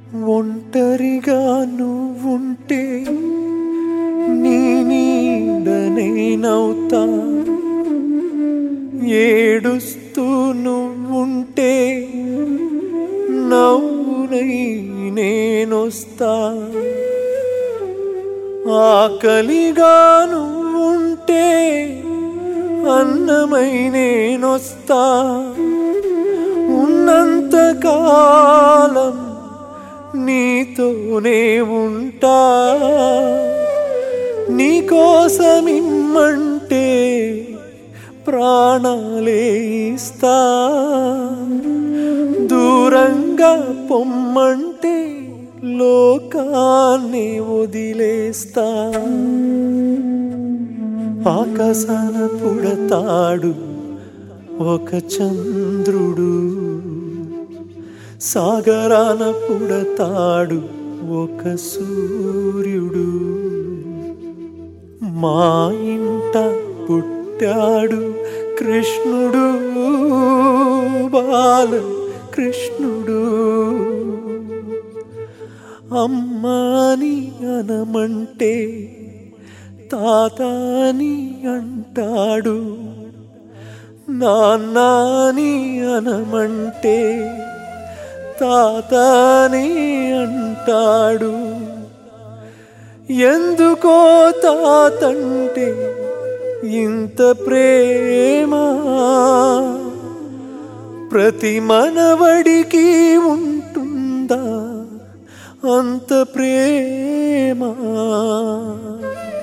ఒంటరిగా నువ్వుంటే నీ నీడనేనవుతా ఏడుస్తూ నువ్వుంటే నవ్వునై నేనొస్తా ఆకలిగా నువ్వుంటే అన్నమై నేనొస్తా ఉన్నంత కాలం నీతోనే ఉంటా నీకోసమిమ్మంటే ప్రాణాలే ఇస్తా దూరంగా పొమ్మంటే లోకాన్ని వదిలేస్తా ఆకాశాన పుడతాడు ఒక చంద్రుడు సాగరాన పుడతాడు ఒక సూర్యుడు మా ఇంట పుట్టాడు కృష్ణుడు బాల కృష్ణుడు అమ్మాని అనమంటే తాతాని అంటాడు నాన్నాని అనమంటే తాతాని అంటాడు ఎందుకో తాతంటే ఇంత ప్రేమ ప్రతి మనవడికి ఉంటుందా అంత ప్రేమ